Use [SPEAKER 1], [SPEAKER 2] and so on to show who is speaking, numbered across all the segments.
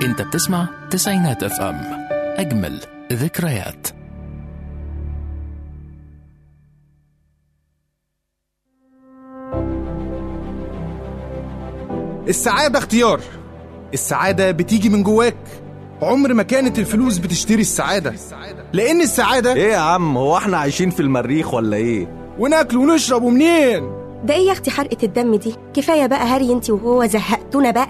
[SPEAKER 1] انت بتسمع تسعينات اف ام اجمل ذكريات
[SPEAKER 2] السعادة اختيار السعادة بتيجي من جواك عمر ما كانت الفلوس بتشتري السعادة لأن السعادة
[SPEAKER 3] ايه يا عم هو احنا عايشين في المريخ ولا ايه
[SPEAKER 2] وناكل ونشرب ومنين
[SPEAKER 4] ده ايه يا اختي حرقة الدم دي كفاية بقى هري انت وهو زهقتونا بقى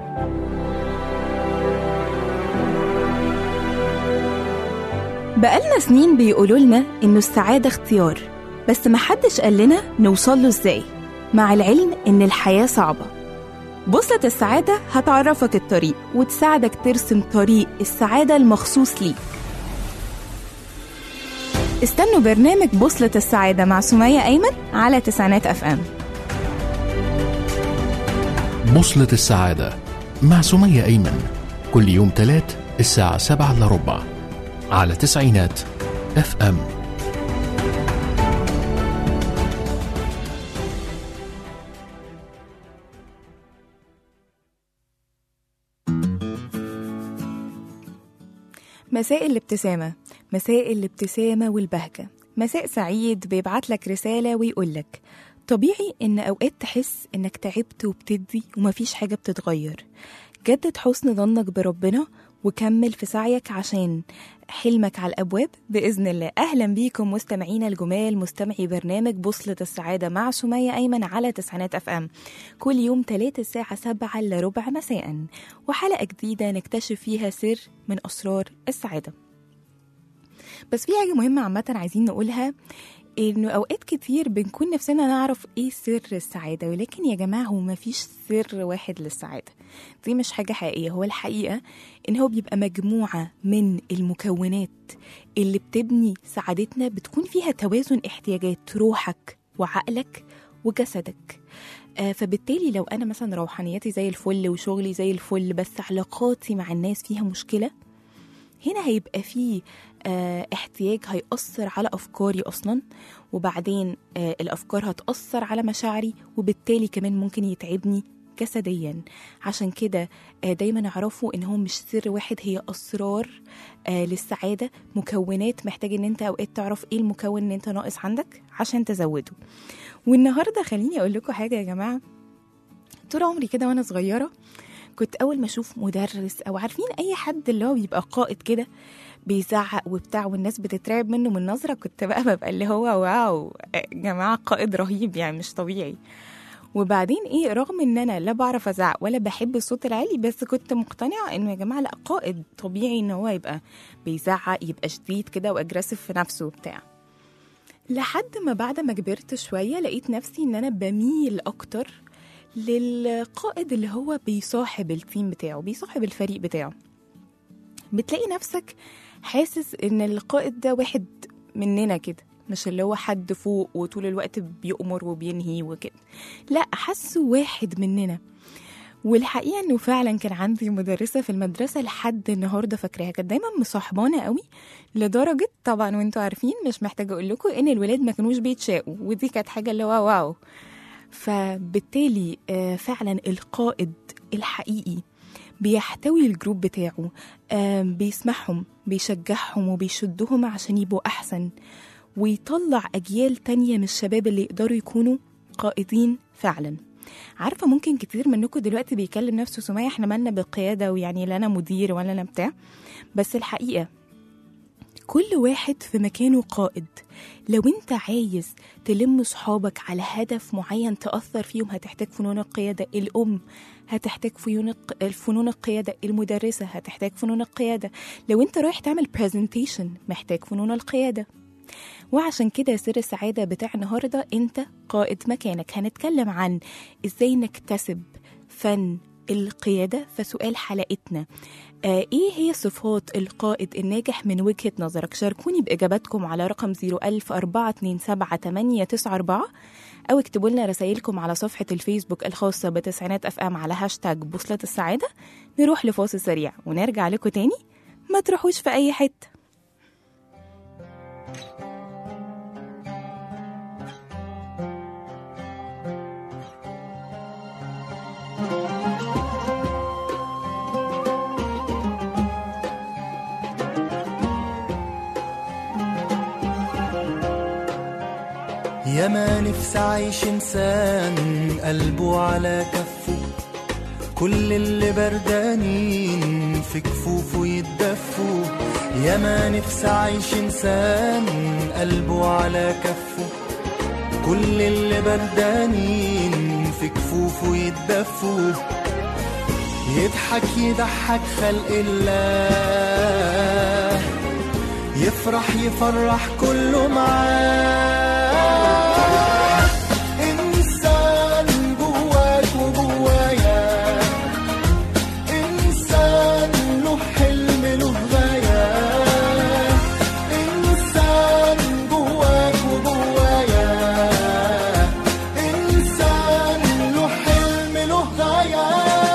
[SPEAKER 5] بقالنا سنين بيقولوا لنا إنه السعادة اختيار بس محدش قال لنا نوصل له إزاي مع العلم إن الحياة صعبة بوصلة السعادة هتعرفك الطريق وتساعدك ترسم طريق السعادة المخصوص ليك استنوا برنامج بوصلة السعادة مع سمية أيمن على تسعينات أف أم
[SPEAKER 1] بوصلة السعادة مع سمية أيمن كل يوم تلات الساعة سبعة إلا ربع على تسعينات اف ام
[SPEAKER 5] مساء الابتسامة مساء الابتسامة والبهجة مساء سعيد بيبعت لك رسالة ويقول لك طبيعي إن أوقات تحس إنك تعبت وبتدي ومفيش حاجة بتتغير جدد حسن ظنك بربنا وكمل في سعيك عشان حلمك على الأبواب بإذن الله أهلا بيكم مستمعينا الجمال مستمعي برنامج بوصلة السعادة مع سمية أيمن على تسعينات أف أم كل يوم تلاتة الساعة سبعة إلا ربع مساء وحلقة جديدة نكتشف فيها سر من أسرار السعادة بس في حاجة مهمة عامة عايزين نقولها انه اوقات كتير بنكون نفسنا نعرف ايه سر السعاده ولكن يا جماعه هو مفيش سر واحد للسعاده دي مش حاجه حقيقيه هو الحقيقه ان هو بيبقى مجموعه من المكونات اللي بتبني سعادتنا بتكون فيها توازن احتياجات روحك وعقلك وجسدك آه، فبالتالي لو انا مثلا روحانيتي زي الفل وشغلي زي الفل بس علاقاتي مع الناس فيها مشكله هنا هيبقى فيه آه، احتياج هيأثر على أفكاري أصلا وبعدين آه، الأفكار هتأثر على مشاعري وبالتالي كمان ممكن يتعبني جسديا عشان كده آه، دايما اعرفوا ان هو مش سر واحد هي اسرار آه، للسعاده مكونات محتاج ان انت اوقات تعرف ايه المكون ان انت ناقص عندك عشان تزوده والنهارده خليني اقول لكم حاجه يا جماعه طول عمري كده وانا صغيره كنت اول ما اشوف مدرس او عارفين اي حد اللي هو بيبقى قائد كده بيزعق وبتاع والناس بتترعب منه من نظره كنت بقى ببقى اللي هو واو يا جماعه قائد رهيب يعني مش طبيعي وبعدين ايه رغم ان انا لا بعرف ازعق ولا بحب الصوت العالي بس كنت مقتنعه انه يا جماعه لا قائد طبيعي ان هو يبقى بيزعق يبقى شديد كده واجريسيف في نفسه وبتاع لحد ما بعد ما كبرت شويه لقيت نفسي ان انا بميل اكتر للقائد اللي هو بيصاحب التيم بتاعه بيصاحب الفريق بتاعه بتلاقي نفسك حاسس ان القائد ده واحد مننا كده مش اللي هو حد فوق وطول الوقت بيأمر وبينهي وكده لا حاسه واحد مننا والحقيقه انه فعلا كان عندي مدرسه في المدرسه لحد النهارده فاكراها كانت دايما مصاحبانا قوي لدرجه طبعا وانتوا عارفين مش محتاجه اقول لكم ان الولاد ما كانوش بيتشاقوا ودي كانت حاجه اللي هو واو فبالتالي آه، فعلا القائد الحقيقي بيحتوي الجروب بتاعه آه، بيسمعهم بيشجعهم وبيشدهم عشان يبقوا أحسن ويطلع أجيال تانية من الشباب اللي يقدروا يكونوا قائدين فعلا عارفة ممكن كتير منكم دلوقتي بيكلم نفسه سمية احنا مالنا بالقيادة ويعني لا أنا مدير ولا أنا بتاع بس الحقيقة كل واحد في مكانه قائد لو انت عايز تلم صحابك على هدف معين تأثر فيهم هتحتاج فنون القيادة الأم هتحتاج فنون الق- فنون القيادة المدرسة هتحتاج فنون القيادة لو انت رايح تعمل برزنتيشن محتاج فنون القيادة وعشان كده سر السعادة بتاع النهاردة انت قائد مكانك هنتكلم عن ازاي نكتسب فن القيادة فسؤال حلقتنا آه ايه هي صفات القائد الناجح من وجهة نظرك شاركوني بإجاباتكم على رقم 010427894 أو اكتبوا لنا رسائلكم على صفحة الفيسبوك الخاصة بتسعينات أف أم على هاشتاج بوصلة السعادة نروح لفاصل سريع ونرجع لكم تاني ما تروحوش في أي حتة
[SPEAKER 6] يا ما نفسي عايش انسان قلبه على كفه كل اللي بردانين في كفوفه يتدفوا يا ما نفسي عايش انسان قلبه على كفه كل اللي بردانين في كفوفه يتدفوا يضحك يضحك خلق الله يفرح يفرح كله معاه إنسان جواك وجوايا إنسان له حلم له غاية إنسان جواك وجوايا إنسان له حلم له غاية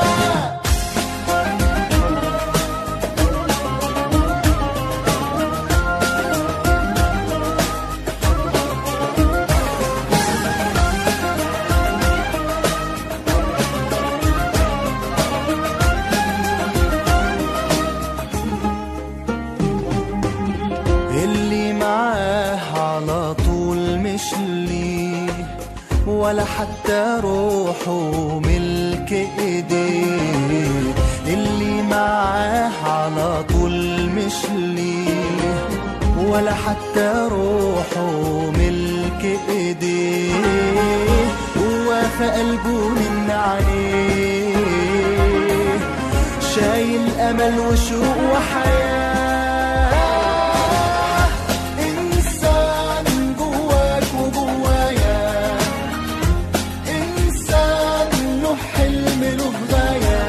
[SPEAKER 6] اللي معاه على طول مش ليه ولا حتى روحه ملك ايديه اللي معاه على طول مش ليه ولا حتى روحه ملك ايديه هو في قلبه من عليه شايل امل وشوق وحياه انسان جواك وجوايا انسان له حلم له غايه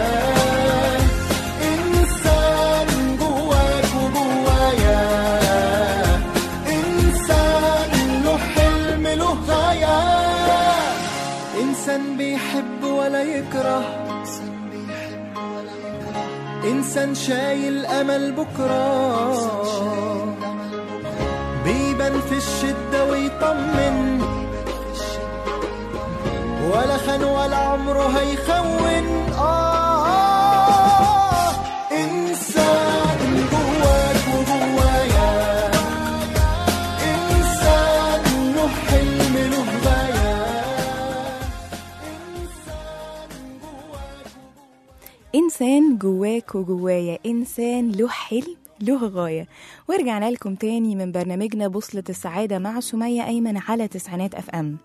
[SPEAKER 6] انسان جواك وجوايا انسان له حلم له غايه انسان بيحب ولا يكره إنسان شايل أمل بكرة بيبان في الشدة ويطمن ولا خان ولا عمره هيخون آه إنسان جواك وجوايا إنسان له حلم له غاية إنسان جواك
[SPEAKER 5] إنسان جواك وجوايا إنسان له حلم له غاية ورجعنا لكم تاني من برنامجنا بوصلة السعادة مع سمية أيمن على تسعينات أف أم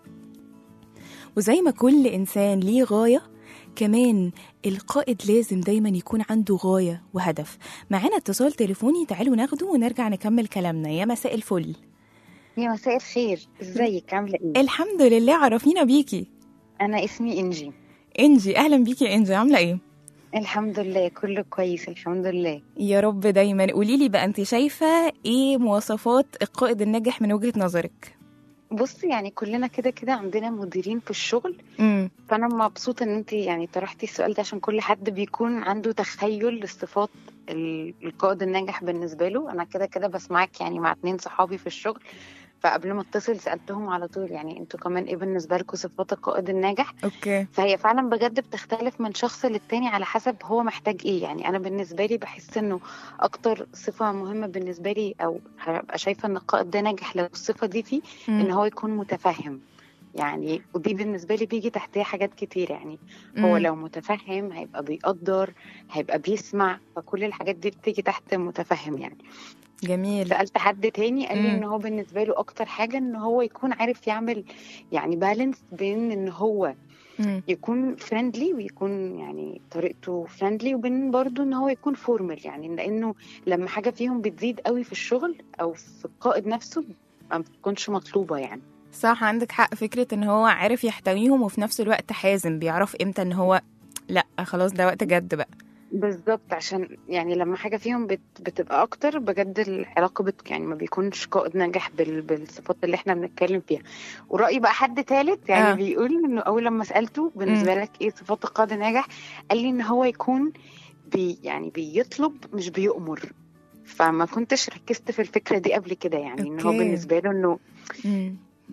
[SPEAKER 5] وزي ما كل إنسان ليه غاية كمان القائد لازم دايما يكون عنده غاية وهدف معانا اتصال تليفوني تعالوا ناخده ونرجع نكمل كلامنا يا مساء الفل
[SPEAKER 7] يا مساء الخير ازيك عامله ايه
[SPEAKER 5] الحمد لله عرفينا بيكي
[SPEAKER 7] انا اسمي انجي
[SPEAKER 5] انجي أهلا بيكي يا انجي عاملة ايه؟
[SPEAKER 7] الحمد لله كله كويس الحمد لله
[SPEAKER 5] يا رب دايما قولي لي بقى انت شايفة ايه مواصفات القائد الناجح من وجهة نظرك؟
[SPEAKER 7] بص يعني كلنا كده كده عندنا مديرين في الشغل
[SPEAKER 5] امم
[SPEAKER 7] فانا مبسوطه ان انت يعني طرحتي السؤال ده عشان كل حد بيكون عنده تخيل لصفات ال- القائد الناجح بالنسبه له انا كده كده بسمعك يعني مع اتنين صحابي في الشغل فقبل ما اتصل سالتهم على طول يعني انتوا كمان ايه بالنسبه لكم صفات القائد الناجح
[SPEAKER 5] اوكي
[SPEAKER 7] فهي فعلا بجد بتختلف من شخص للتاني على حسب هو محتاج ايه يعني انا بالنسبه لي بحس انه اكتر صفه مهمه بالنسبه لي او هبقى شايفه ان القائد ده ناجح لو الصفه دي فيه ان هو يكون متفهم يعني ودي بالنسبه لي بيجي تحتها حاجات كتير يعني هو
[SPEAKER 5] مم.
[SPEAKER 7] لو متفهم هيبقى بيقدر هيبقى بيسمع فكل الحاجات دي بتيجي تحت متفهم يعني
[SPEAKER 5] جميل
[SPEAKER 7] سألت حد تاني قال لي
[SPEAKER 5] مم.
[SPEAKER 7] ان هو بالنسبة له اكتر حاجة ان هو يكون عارف يعمل يعني بالانس بين ان هو
[SPEAKER 5] مم.
[SPEAKER 7] يكون فريندلي ويكون يعني طريقته فريندلي وبين برضه ان هو يكون فورمال يعني لانه لما حاجة فيهم بتزيد قوي في الشغل او في القائد نفسه ما بتكونش مطلوبة يعني
[SPEAKER 5] صح عندك حق فكرة ان هو عارف يحتويهم وفي نفس الوقت حازم بيعرف امتى ان هو لا خلاص ده وقت جد بقى
[SPEAKER 7] بالظبط عشان يعني لما حاجة فيهم بت بتبقى أكتر بجد العلاقة بت يعني ما بيكونش قائد ناجح بال بالصفات اللي احنا بنتكلم فيها ورأيي بقى حد تالت يعني
[SPEAKER 5] آه.
[SPEAKER 7] آه. بيقول إنه أول لما سألته بالنسبة لك إيه صفات القائد الناجح قال لي إن هو يكون بي يعني بيطلب مش بيأمر فما كنتش ركزت في الفكرة دي قبل كده يعني إن هو
[SPEAKER 5] أوكي.
[SPEAKER 7] بالنسبة له إنه
[SPEAKER 5] مم.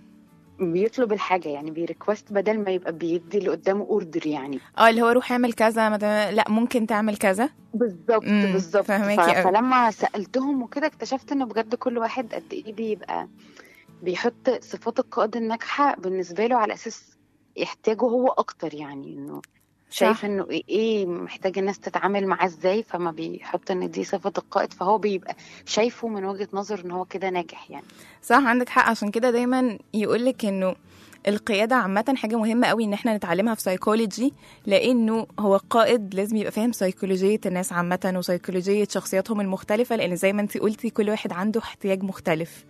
[SPEAKER 7] بيطلب الحاجة يعني بيريكوست بدل ما يبقى بيدي اللي قدامه اوردر يعني
[SPEAKER 5] اه اللي هو روح اعمل كذا ما تعمل- لا ممكن تعمل كذا
[SPEAKER 7] بالظبط
[SPEAKER 5] مم،
[SPEAKER 7] بالظبط
[SPEAKER 5] فهماكي
[SPEAKER 7] ف-
[SPEAKER 5] أوي.
[SPEAKER 7] فلما سالتهم وكده اكتشفت ان بجد كل واحد قد ايه بيبقى بيحط صفات القائد الناجحة بالنسبة له على أساس يحتاجه هو أكتر يعني إنه شايف
[SPEAKER 5] صح.
[SPEAKER 7] إنه إيه- إيه محتاج الناس تتعامل معاه إزاي فما بيحط إن دي صفة القائد فهو بيبقى شايفه من وجهة نظر إن هو كده ناجح يعني
[SPEAKER 5] صح عندك حق عشان كده دايما يقولك انه القيادة عامة حاجة مهمة قوي ان احنا نتعلمها في سايكولوجي لانه هو القائد لازم يبقى فاهم سيكولوجية الناس عامة وسيكولوجية شخصياتهم المختلفة لان زي ما انتي قلتي كل واحد عنده احتياج مختلف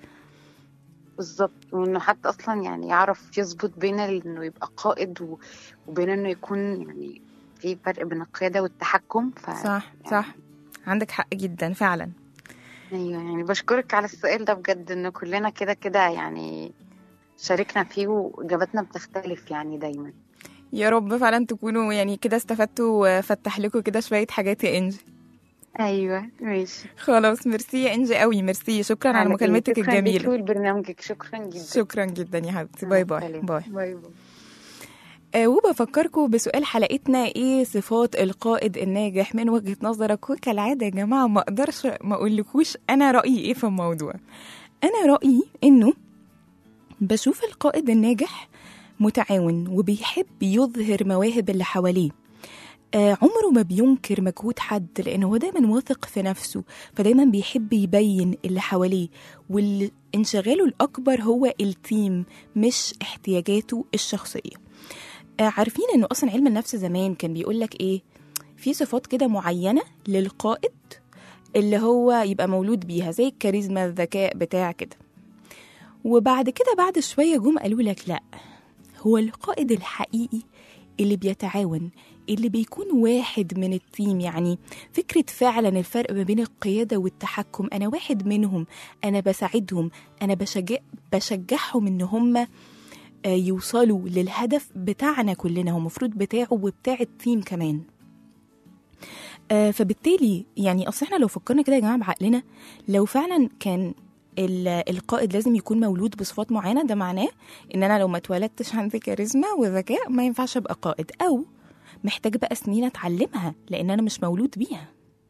[SPEAKER 7] بالظبط وإنه حتى أصلا يعني يعرف يظبط بين ال- إنه يبقى قائد و- وبين إنه يكون يعني في فرق بين القيادة والتحكم ف
[SPEAKER 5] صح صح عندك حق جدا فعلا
[SPEAKER 7] ايوه يعني بشكرك على السؤال ده بجد ان كلنا كده كده يعني شاركنا فيه واجاباتنا بتختلف يعني دايما
[SPEAKER 5] يا رب فعلا تكونوا يعني كده استفدتوا وفتح لكم كده شوية حاجات يا انجي
[SPEAKER 7] ايوه ماشي
[SPEAKER 5] خلاص ميرسي يا انجي قوي ميرسي شكرا على
[SPEAKER 7] على إيه؟
[SPEAKER 5] مكالمتك
[SPEAKER 7] شكراً ليكي
[SPEAKER 5] الجميلة
[SPEAKER 7] ولبرنامجك شكرا جدا
[SPEAKER 5] شكرا جدا يا حبيبتي باي باي
[SPEAKER 7] سلام.
[SPEAKER 5] باي
[SPEAKER 7] باي باي
[SPEAKER 5] آه، وبفكركم بسؤال حلقتنا ايه صفات القائد الناجح من وجهة نظرك وكالعادة يا جماعة ما اقدرش ما اقولكوش انا رأيي ايه في الموضوع انا رأيي انه بشوف القائد الناجح متعاون وبيحب يظهر مواهب اللي حواليه آه عمره ما بينكر مجهود حد لأنه هو دايما واثق في نفسه فدايما بيحب يبين اللي حواليه والانشغاله الأكبر هو التيم مش احتياجاته الشخصية آه عارفين انه اصلا علم النفس زمان كان بيقولك ايه في صفات كده معينة للقائد اللي هو يبقى مولود بيها زي الكاريزما الذكاء بتاع كده وبعد كده بعد شوية جم قالوا لك لا هو القائد الحقيقي اللي بيتعاون اللي بيكون واحد من التيم يعني فكرة فعلا الفرق ما بين القيادة والتحكم أنا واحد منهم أنا بساعدهم أنا بشجع بشجعهم إن هم آه، يوصلوا للهدف بتاعنا كلنا هو المفروض بتاعه وبتاع التيم كمان آه، فبالتالي يعني اصل احنا لو فكرنا كده يا جماعه بعقلنا لو فعلا كان ال- القائد لازم يكون مولود بصفات معينه ده معناه ان انا لو ما اتولدتش عندي كاريزما وذكاء ما ينفعش ابقى قائد او محتاج بقى سنين اتعلمها لان انا مش مولود بيها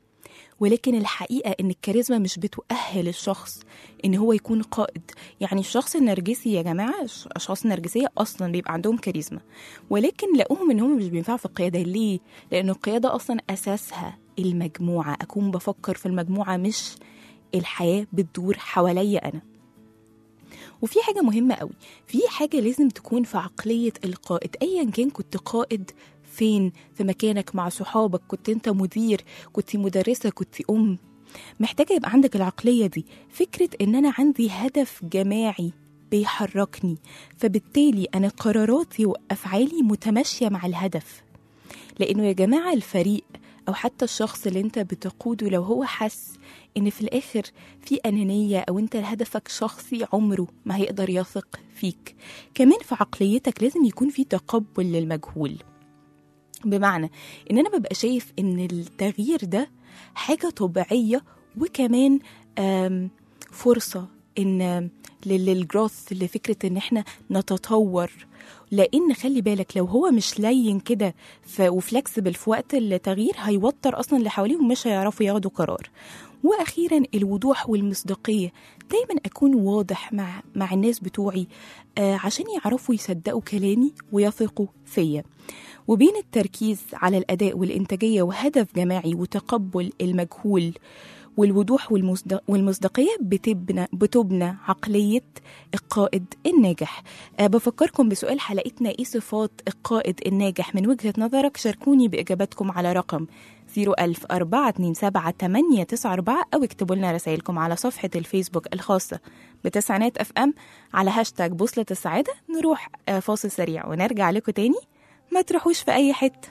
[SPEAKER 5] ولكن الحقيقة إن الكاريزما مش بتؤهل الشخص إن هو يكون قائد يعني الشخص النرجسي يا جماعة الش- الأشخاص النرجسية أصلا بيبقى عندهم كاريزما ولكن لقوهم إن هم مش بينفعوا في القيادة ليه؟ لأن القيادة أصلا أساسها المجموعة أكون بفكر في المجموعة مش الحياة بتدور حواليا أنا وفي حاجة مهمة قوي في حاجة لازم تكون في عقلية القائد أيا كان كنت قائد فين في مكانك مع صحابك كنت انت مدير كنت مدرسة كنت أم محتاجة يبقى عندك العقلية دي فكرة إن أنا عندي هدف جماعي بيحركني فبالتالي أنا قراراتي وأفعالي متماشية مع الهدف لأنه يا جماعة الفريق أو حتى الشخص اللي أنت بتقوده لو هو حس إن في الآخر في أنانية أو أنت هدفك شخصي عمره ما هيقدر يثق فيك كمان في عقليتك لازم يكون في تقبل للمجهول بمعنى ان انا ببقى شايف ان التغيير ده حاجه طبيعيه وكمان آم، فرصه ان للجروث لفكره ان احنا نتطور لان خلي بالك لو هو مش لين كده ف- وفلكسبل في وقت التغيير هيوتر اصلا اللي حواليه ومش هيعرفوا ياخدوا قرار واخيرا الوضوح والمصداقيه دايما اكون واضح مع مع الناس بتوعي آه عشان يعرفوا يصدقوا كلامي ويثقوا فيا وبين التركيز على الأداء والإنتاجية وهدف جماعي وتقبل المجهول والوضوح والمصد- والمصداقية بتبنى, بتبنى عقلية القائد الناجح أه بفكركم بسؤال حلقتنا إيه صفات القائد الناجح من وجهة نظرك شاركوني بإجاباتكم على رقم 01000 427 أو اكتبوا لنا رسائلكم على صفحة الفيسبوك الخاصة بتسعينات اف ام على هاشتاج بوصلة السعادة نروح آه، فاصل سريع ونرجع لكم تاني ما تروحوش في أي حتة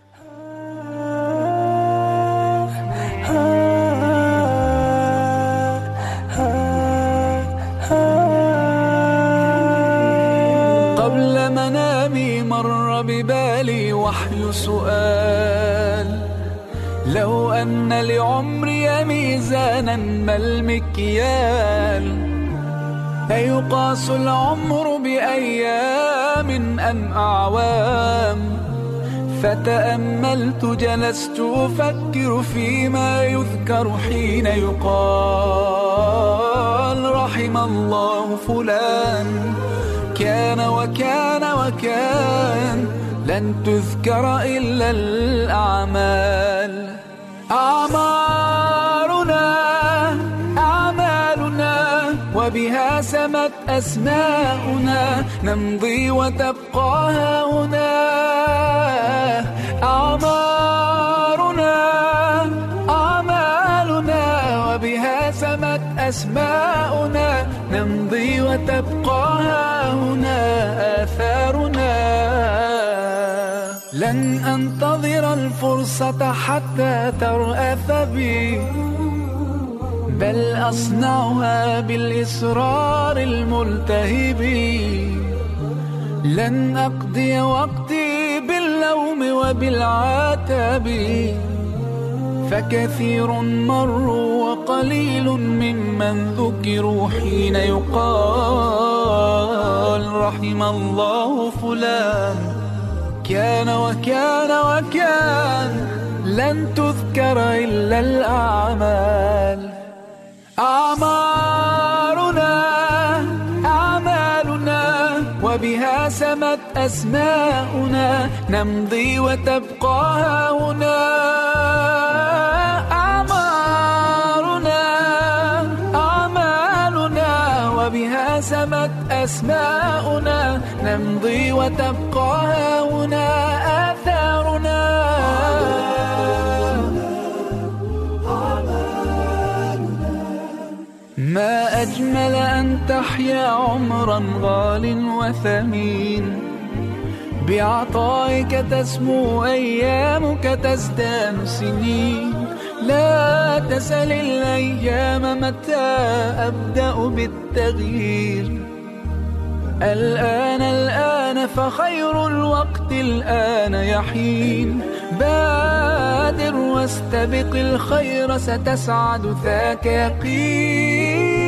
[SPEAKER 8] قبل منامي مر ببالي وحي سؤال لو أن لعمري ميزانا ما المكيال أيقاس العمر بأيام أم أعوام فتأملت جلست أفكر فيما يذكر حين يقال يقال رحم الله فلان كان وكان وكان لن تذكر إلا الأعمال أعمارنا أعمالنا وبها سمت أسماؤنا نمضي وتبقى هنا أعمارنا أعمالنا وبها سمت أسماؤنا نمضي وتبقى هنا آثارنا لن أنتظر الفرصة حتى ترأف بي بل أصنعها بالإصرار الملتهب لن أقضي وقتي باللوم وبالعتاب فكثير مروا وقليل ممن ذكروا حين يقال رحم الله فلان كان وكان وكان لن تذكر إلا الأعمال أعمارنا أعمالنا وبها سمت أسماؤنا نمضي وتبقى هنا أعمارنا أعمالنا وبها سمت أسماؤنا نمضي وتبقى هنا آثارنا ما أجمل أن تحيا عمرا غال وثمين بعطائك تسمو أيامك تزدان سنين لا تسل الأيام متى أبدأ بالتغيير الآن الآن فخير الوقت الآن يحين بادر واستبق الخير ستسعد ذاك يقين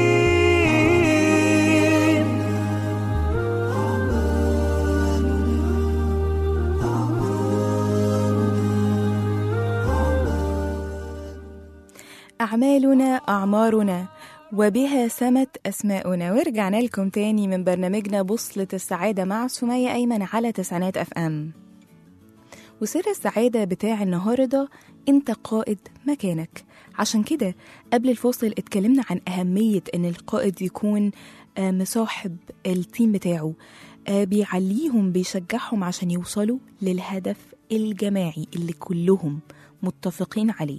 [SPEAKER 5] أعمالنا أعمارنا وبها سمت أسماؤنا ورجعنا لكم تاني من برنامجنا بوصلة السعادة مع سمية أيمن على تسعينات أف أم وسر السعادة بتاع النهاردة أنت قائد مكانك عشان كده قبل الفاصل اتكلمنا عن أهمية أن القائد يكون آه، مصاحب التيم بتاعه آه، بيعليهم بيشجعهم عشان يوصلوا للهدف الجماعي اللي كلهم متفقين عليه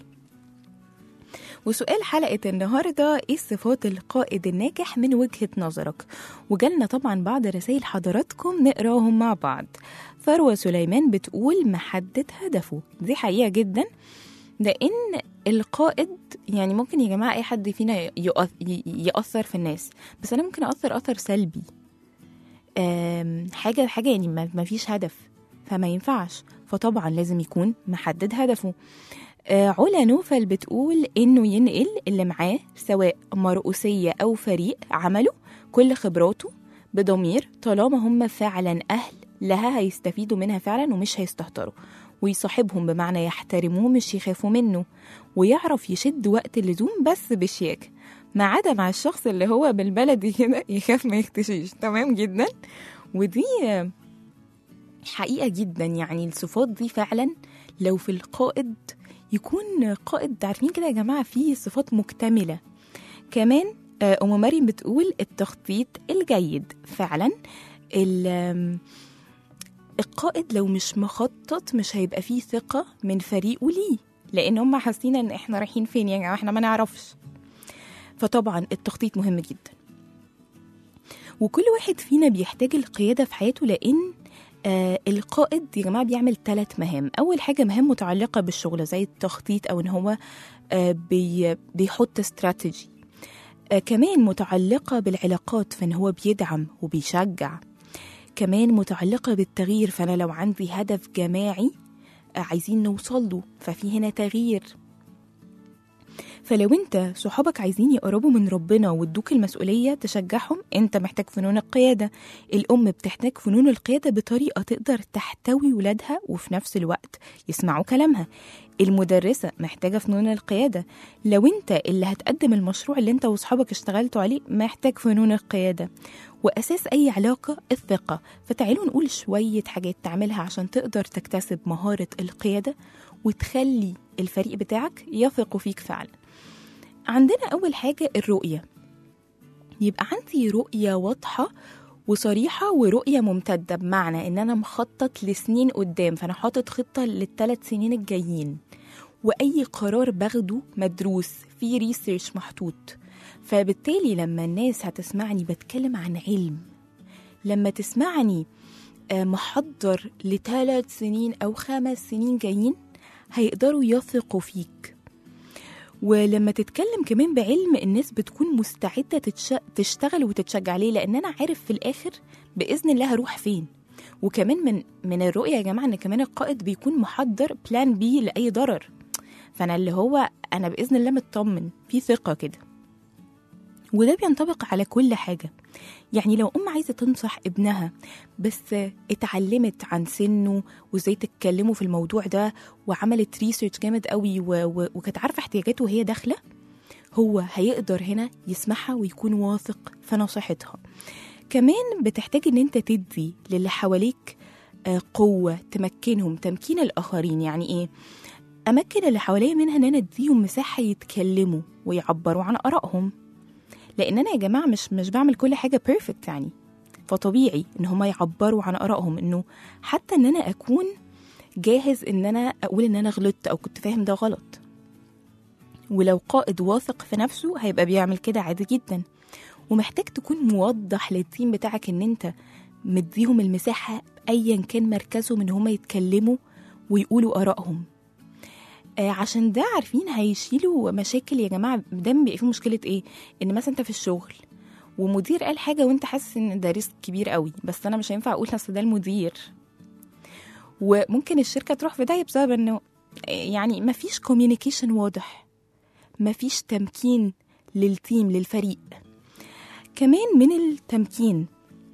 [SPEAKER 5] وسؤال حلقة النهاردة ايه صفات القائد الناجح من وجهة نظرك وجالنا طبعا بعض رسائل حضراتكم نقراهم مع بعض ثروة سليمان بتقول محدد هدفه دي حقيقة جدا لأن القائد يعني ممكن يا جماعة أي حد فينا يؤث- ي- يأثر في الناس بس أنا ممكن أثر أثر سلبي آم، حاجة حاجة يعني ما ما فيش هدف فما ينفعش فطبعا لازم يكون محدد هدفه آه، علا نوفل بتقول انه ينقل اللي معاه سواء مرؤوسية او فريق عمله كل خبراته بضمير طالما هم فعلا اهل لها هيستفيدوا منها فعلا ومش هيستهتروا ويصاحبهم بمعنى يحترموه مش يخافوا منه ويعرف يشد وقت اللزوم بس بشياكة ما عدا مع الشخص اللي هو بالبلدي كده يخاف ما يختشيش تمام جدا ودي آه، حقيقة جدا يعني الصفات دي فعلا لو في القائد يكون قائد عارفين كده يا جماعة فيه صفات مكتملة كمان آه، أم مريم بتقول التخطيط الجيد فعلا ال- آم، القائد لو مش مخطط مش هيبقى فيه ثقة من فريقه ليه لأن هم حاسين إن إحنا رايحين فين يا جماعة إحنا ما نعرفش فطبعا التخطيط مهم جدا وكل واحد فينا بيحتاج القيادة في حياته لأن آه القائد يا جماعة بيعمل ثلاث مهام أول حاجة مهام متعلقة بالشغل زي التخطيط أو إن هو آه بي بيحط استراتيجي آه كمان متعلقة بالعلاقات فإن هو بيدعم وبيشجع كمان متعلقة بالتغيير فأنا لو عندي هدف جماعي آه عايزين نوصل له ففي هنا تغيير فلو انت صحابك عايزين يقربوا من ربنا وادوك المسؤولية تشجعهم انت محتاج فنون القيادة الأم بتحتاج فنون القيادة بطريقة تقدر تحتوي ولادها وفي نفس الوقت يسمعوا كلامها المدرسة محتاجة فنون القيادة لو انت اللي هتقدم المشروع اللي انت واصحابك اشتغلتوا عليه محتاج فنون القيادة وأساس أي علاقة الثقة فتعالوا نقول شوية حاجات تعملها عشان تقدر تكتسب مهارة القيادة وتخلي الفريق بتاعك يثقوا فيك فعلا عندنا أول حاجة الرؤية يبقى عندي رؤية واضحة وصريحة ورؤية ممتدة بمعنى إن أنا مخطط لسنين قدام فأنا حاطط خطة للثلاث سنين الجايين وأي قرار باخده مدروس في ريسيرش محطوط فبالتالي لما الناس هتسمعني بتكلم عن علم لما تسمعني آه، محضر لثلاث سنين أو خمس سنين جايين هيقدروا يثقوا فيك ولما تتكلم كمان بعلم الناس بتكون مستعدة تتش... تشتغل وتتشجع ليه لأن أنا عارف في الآخر بإذن الله هروح فين وكمان من من الرؤية يا جماعة إن كمان القائد بيكون محضر بلان بي لأي ضرر فأنا اللي هو أنا بإذن الله مطمن في ثقة كده وده بينطبق على كل حاجة يعني لو أم عايزة تنصح ابنها بس اتعلمت عن سنه وازاي تتكلموا في الموضوع ده وعملت ريسيرش جامد قوي و... و... وكانت عارفة احتياجاته وهي داخلة هو هيقدر هنا يسمعها ويكون واثق في نصيحتها كمان بتحتاج ان انت تدي للي حواليك آه، قوة تمكنهم تمكين الآخرين يعني ايه أمكن اللي حواليا منها ان انا اديهم مساحة يتكلموا ويعبروا عن آرائهم لان انا يا جماعه مش مش بعمل كل حاجه بيرفكت يعني فطبيعي ان هم يعبروا عن ارائهم انه حتى ان انا اكون جاهز ان انا اقول ان انا غلطت او كنت فاهم ده غلط ولو قائد واثق في نفسه هيبقى بيعمل كده عادي جدا ومحتاج تكون موضح للتيم بتاعك ان انت مديهم المساحه ايا كان مركزهم ان هم يتكلموا ويقولوا ارائهم آه، عشان ده عارفين هيشيلوا مشاكل يا جماعه دايما بيبقى في مشكله ايه ان مثلا انت في الشغل ومدير قال حاجه وانت حاسس ان ده ريسك كبير قوي بس انا مش هينفع اقول اصل ده المدير وممكن الشركه تروح في داهيه بسبب انه يعني مفيش كوميونيكيشن واضح مفيش تمكين للتيم للفريق كمان من التمكين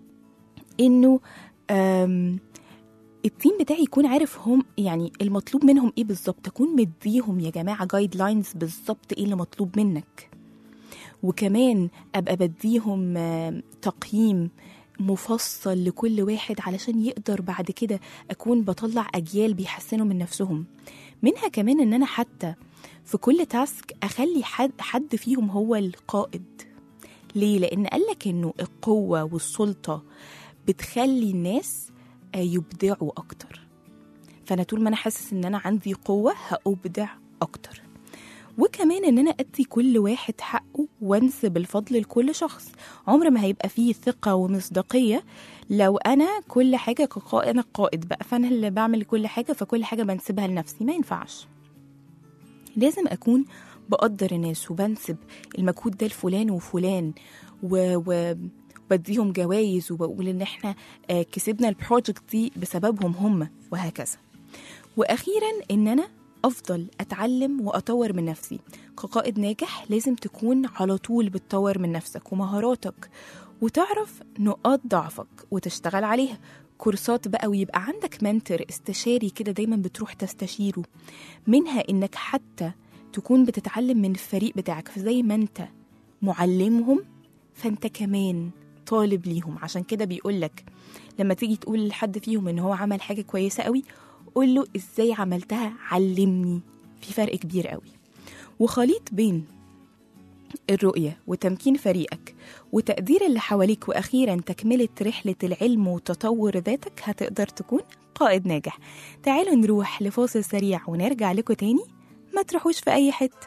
[SPEAKER 5] انه أم التيم بتاعي يكون عارف هم يعني المطلوب منهم ايه بالظبط اكون مديهم يا جماعه جايد لاينز بالظبط ايه اللي مطلوب منك وكمان ابقى بديهم آم، تقييم مفصل لكل واحد علشان يقدر بعد كده اكون بطلع اجيال بيحسنوا من نفسهم منها كمان ان انا حتى في كل تاسك اخلي حد حد فيهم هو القائد ليه لان قالك انه القوه والسلطه بتخلي الناس آه، يبدعوا اكتر فانا طول ما انا حاسس ان انا عندي قوه هابدع اكتر وكمان ان انا ادي كل واحد حقه وانسب الفضل لكل شخص عمر ما هيبقى فيه ثقه ومصداقيه لو انا كل حاجه كقائد انا القائد بقى فانا اللي بعمل كل حاجه فكل حاجه بنسبها لنفسي ما ينفعش لازم اكون بقدر الناس وبنسب المجهود ده لفلان وفلان و... و... بديهم جوائز وبقول ان احنا آه، كسبنا البروجكت دي بسببهم هم وهكذا واخيرا ان انا افضل اتعلم واطور من نفسي كقائد ناجح لازم تكون على طول بتطور من نفسك ومهاراتك وتعرف نقاط ضعفك وتشتغل عليها كورسات بقى ويبقى عندك منتر استشاري كده دايما بتروح تستشيره منها انك حتى تكون بتتعلم من الفريق بتاعك فزي ما انت معلمهم فانت كمان طالب ليهم عشان كده بيقولك لما تيجي تقول لحد فيهم ان هو عمل حاجه كويسه قوي قول له ازاي عملتها علمني في فرق كبير قوي وخليط بين الرؤية وتمكين فريقك وتقدير اللي حواليك وأخيرا تكملة رحلة العلم وتطور ذاتك هتقدر تكون قائد ناجح تعالوا نروح لفاصل سريع ونرجع لكم تاني ما تروحوش في أي حتة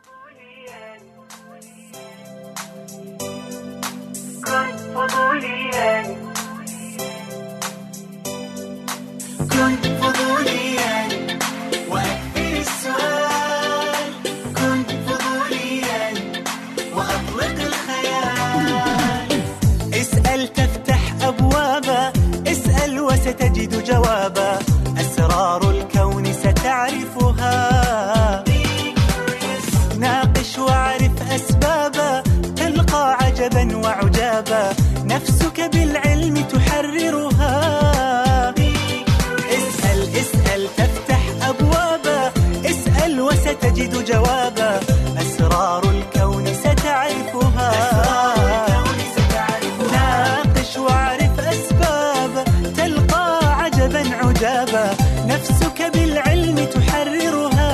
[SPEAKER 6] كن فضوليا وأكثر السؤال كن فضوليا وأطلق الخيال اسأل تفتح أبوابا اسأل وستجد جوابا أسرار الكون ستعرفها ناقش نفسك بالعلم تحررها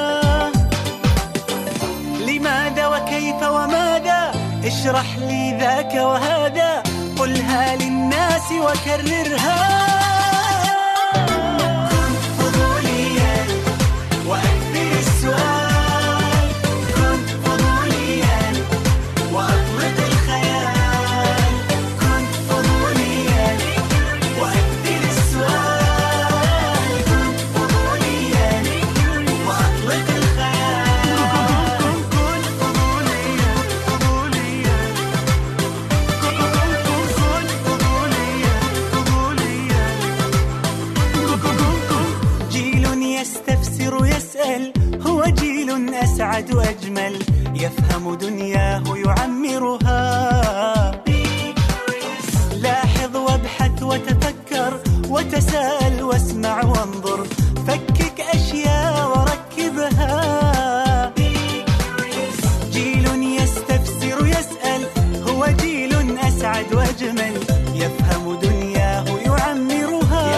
[SPEAKER 6] لماذا وكيف وماذا اشرح لي ذاك وهذا قلها للناس وكررها كن فضوليا وأكثر السؤال كن فضوليا وأطلق الخيال كن فضوليا وأكثر السؤال كن فضوليا وأطلق الخيال كن فضوليا فضوليا كن فضوليا فضوليا جيل يستفسر يسأل هو جيل أسعد أجمل يفهم دنياه يعمرها لاحظ وابحث وتفكر وتساءل واسمع وانظر فكك أشياء وركبها جيل يستفسر يسأل هو جيل أسعد وأجمل يفهم دنياه يعمرها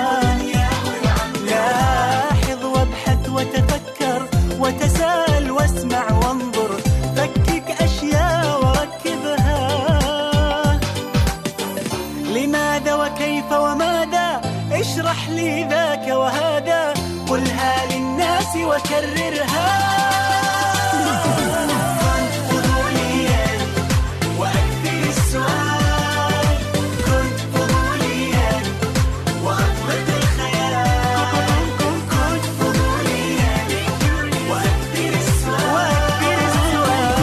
[SPEAKER 6] لاحظ وابحث وتفكر وتساءل واسمع وانظر فكك أشياء وركبها لماذا وكيف وماذا اشرح لي ذاك وهذا قلها للناس وكررها كن فضوليا وأكثر السؤال كن فضوليا وأطلق الخيال كن فضوليا وأكثر السؤال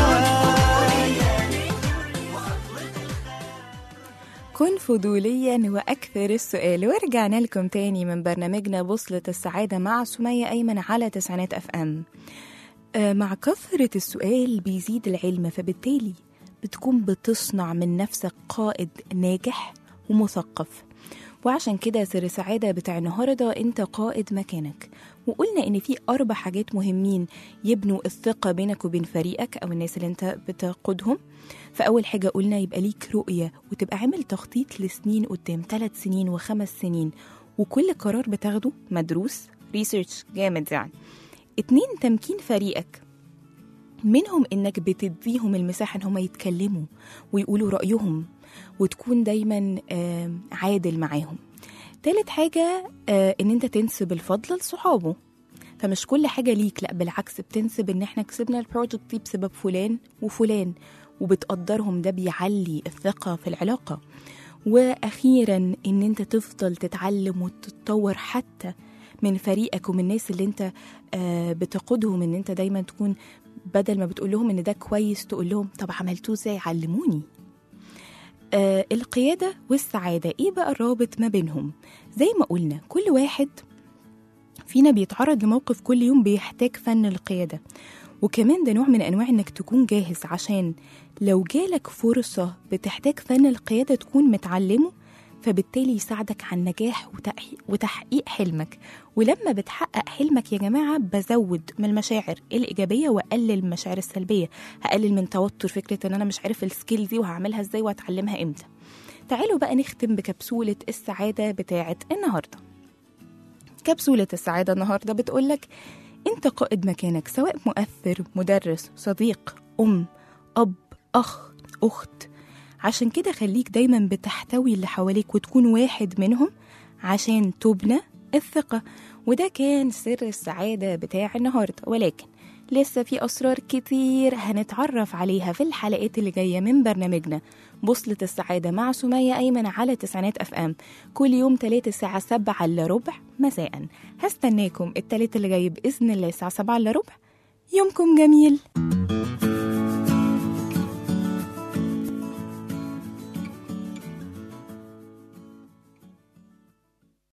[SPEAKER 5] كن فضوليا وأكثر السؤال ورجعنا لكم تاني من برنامجنا بوصلة السعادة مع سمية أيمن على تسعينات أف أم آه، مع كثرة السؤال بيزيد العلم فبالتالي بتكون بتصنع من نفسك قائد ناجح ومثقف وعشان كده سر سعادة بتاع النهاردة انت قائد مكانك وقلنا ان في اربع حاجات مهمين يبنوا الثقة بينك وبين فريقك او الناس اللي انت بتقودهم فاول حاجة قلنا يبقى ليك رؤية وتبقى عامل تخطيط لسنين قدام ثلاث سنين وخمس سنين وكل قرار بتاخده مدروس ريسيرش جامد يعني اتنين تمكين فريقك منهم انك بتديهم المساحه ان هم يتكلموا ويقولوا رايهم وتكون دايما آم، عادل معاهم تالت حاجه آه، ان انت تنسب الفضل لصحابه فمش كل حاجه ليك لا بالعكس بتنسب ان احنا كسبنا البروجكت دي بسبب فلان وفلان وبتقدرهم ده بيعلي الثقه في العلاقه واخيرا ان انت تفضل تتعلم وتتطور حتى من فريقك ومن الناس اللي انت آه، بتقودهم ان انت دايما تكون بدل ما بتقول لهم ان ده كويس تقول لهم طب عملتوه ازاي علموني آه القيادة والسعادة ايه بقى الرابط ما بينهم زي ما قلنا كل واحد فينا بيتعرض لموقف كل يوم بيحتاج فن القيادة وكمان ده نوع من انواع انك تكون جاهز عشان لو جالك فرصة بتحتاج فن القيادة تكون متعلمه فبالتالي يساعدك على النجاح وتحقيق- وتحقيق حلمك ولما بتحقق حلمك يا جماعة بزود من المشاعر الإيجابية وأقلل المشاعر السلبية هقلل من توتر فكرة إن أنا مش عارف السكيل دي وهعملها إزاي وهتعلمها إمتى تعالوا بقى نختم بكبسولة السعادة بتاعة النهاردة كبسولة السعادة النهاردة بتقولك أنت قائد مكانك سواء مؤثر مدرس صديق أم أب أخ أخت عشان كده خليك دايما بتحتوي اللي حواليك وتكون واحد منهم عشان تبنى الثقة وده كان سر السعادة بتاع النهاردة ولكن لسه في أسرار كتير هنتعرف عليها في الحلقات اللي جاية من برنامجنا بوصلة السعادة مع سمية أيمن على تسعينات أف أم كل يوم تلاتة الساعة سبعة إلا ربع مساء هستناكم التلات اللي جاي بإذن الله الساعة سبعة إلا ربع يومكم جميل